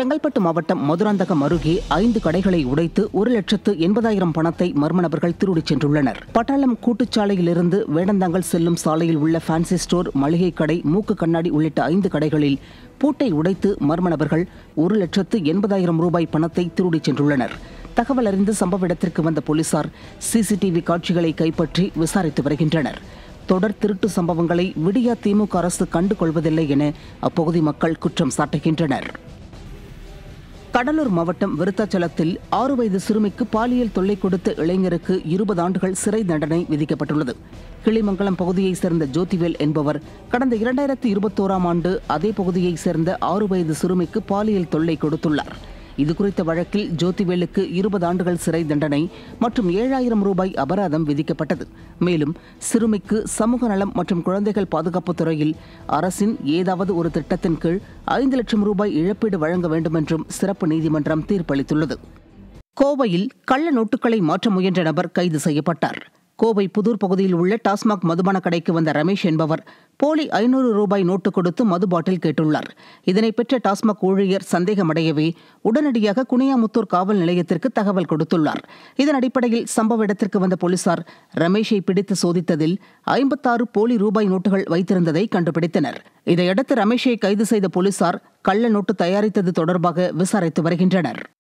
செங்கல்பட்டு மாவட்டம் மதுராந்தகம் அருகே ஐந்து கடைகளை உடைத்து ஒரு லட்சத்து எண்பதாயிரம் பணத்தை மர்ம நபர்கள் திருடிச் சென்றுள்ளனர் பட்டாளம் கூட்டுச்சாலையிலிருந்து வேடந்தாங்கல் செல்லும் சாலையில் உள்ள ஃபேன்சி ஸ்டோர் மளிகை கடை மூக்கு கண்ணாடி உள்ளிட்ட ஐந்து கடைகளில் பூட்டை உடைத்து மர்ம நபர்கள் ஒரு லட்சத்து எண்பதாயிரம் ரூபாய் பணத்தை திருடிச் சென்றுள்ளனர் தகவல் அறிந்து சம்பவ இடத்திற்கு வந்த போலீசார் சிசிடிவி காட்சிகளை கைப்பற்றி விசாரித்து வருகின்றனர் தொடர் திருட்டு சம்பவங்களை விடியா திமுக அரசு கண்டுகொள்வதில்லை என அப்பகுதி மக்கள் குற்றம் சாட்டுகின்றனர் கடலூர் மாவட்டம் விருத்தாச்சலத்தில் ஆறு வயது சிறுமிக்கு பாலியல் தொல்லை கொடுத்த இளைஞருக்கு இருபது ஆண்டுகள் சிறை தண்டனை விதிக்கப்பட்டுள்ளது கிளிமங்கலம் பகுதியைச் சேர்ந்த ஜோதிவேல் என்பவர் கடந்த இரண்டாயிரத்தி இருபத்தோராம் ஆண்டு அதே பகுதியைச் சேர்ந்த ஆறு வயது சிறுமிக்கு பாலியல் தொல்லை கொடுத்துள்ளார் இதுகுறித்த வழக்கில் ஜோதிவேலுக்கு இருபது ஆண்டுகள் சிறை தண்டனை மற்றும் ஏழாயிரம் ரூபாய் அபராதம் விதிக்கப்பட்டது மேலும் சிறுமிக்கு சமூக நலம் மற்றும் குழந்தைகள் பாதுகாப்புத் துறையில் அரசின் ஏதாவது ஒரு திட்டத்தின் கீழ் ஐந்து லட்சம் ரூபாய் இழப்பீடு வழங்க வேண்டும் என்றும் சிறப்பு நீதிமன்றம் தீர்ப்பளித்துள்ளது கோவையில் கள்ள நோட்டுகளை மாற்ற முயன்ற நபர் கைது செய்யப்பட்டார் கோவை புதூர் பகுதியில் உள்ள டாஸ்மாக் மதுபான கடைக்கு வந்த ரமேஷ் என்பவர் போலி ஐநூறு ரூபாய் நோட்டு கொடுத்து மது பாட்டில் கேட்டுள்ளார் இதனை பெற்ற டாஸ்மாக் ஊழியர் சந்தேகமடையவே உடனடியாக குனியாமுத்தூர் காவல் நிலையத்திற்கு தகவல் கொடுத்துள்ளார் இதன் அடிப்படையில் சம்பவ இடத்திற்கு வந்த போலீசார் ரமேஷை பிடித்து சோதித்ததில் ஐம்பத்தாறு போலி ரூபாய் நோட்டுகள் வைத்திருந்ததை கண்டுபிடித்தனர் இதையடுத்து ரமேஷை கைது செய்த போலீசார் கள்ள நோட்டு தயாரித்தது தொடர்பாக விசாரித்து வருகின்றனர்